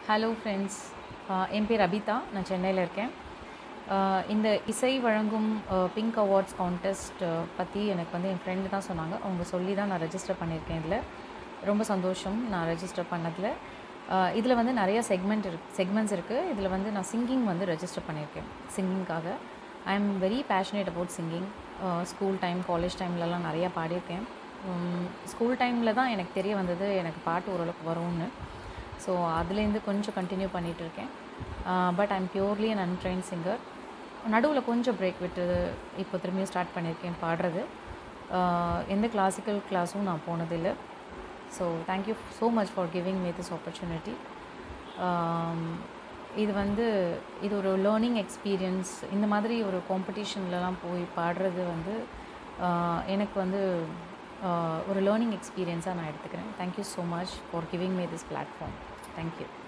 hello friends என் பேர் அபிதா நான் சென்னையில் இருக்கேன் ஆஹ் இந்த இசை வழங்கும் பிங்க் அவார்ட்ஸ் கான்டெஸ்ட் பற்றி எனக்கு வந்து என் ஃப்ரெண்டு தான் சொன்னாங்க அவங்க சொல்லி தான் நான் ரெஜிஸ்டர் பண்ணியிருக்கேன் இதில் ரொம்ப சந்தோஷம் நான் ரெஜிஸ்டர் பண்ணதில் இதில் வந்து நிறைய செக்மெண்ட் இருக்கு செக்மெண்ட்ஸ் இருக்குது இதில் வந்து நான் சிங்கிங் வந்து ரெஜிஸ்டர் பண்ணியிருக்கேன் சிங்கிங்காக I am very passionate about singing school time college டைம்லலாம் நிறையா பாடியிருக்கேன் ஸ்கூல் டைமில் தான் எனக்கு தெரிய வந்தது எனக்கு பாட்டு ஓரளவுக்கு வரும்னு ஸோ அதுலேருந்து கொஞ்சம் கண்டினியூ பண்ணிகிட்டு இருக்கேன் but I'm purely un untrained singer நடுவில் கொஞ்சம் பிரேக் விட்டு இப்போ திரும்பியும் ஸ்டார்ட் பண்ணியிருக்கேன் பாடுறது ஆஹ் எந்த கிளாசிக்கல் கிளாஸும் நான் போனதில்லை so thank you so much for giving me this opportunity இது வந்து இது ஒரு லேர்னிங் எக்ஸ்பீரியன்ஸ் இந்த மாதிரி ஒரு காம்படிஷன்லலாம் போய் பாடுறது வந்து ஆஹ் எனக்கு வந்து ஆஹ் ஒரு லேர்னிங் எக்ஸ்பீரியன்ஸாக நான் எடுத்துக்கிறேன் thank you so much for giving me this platform thank you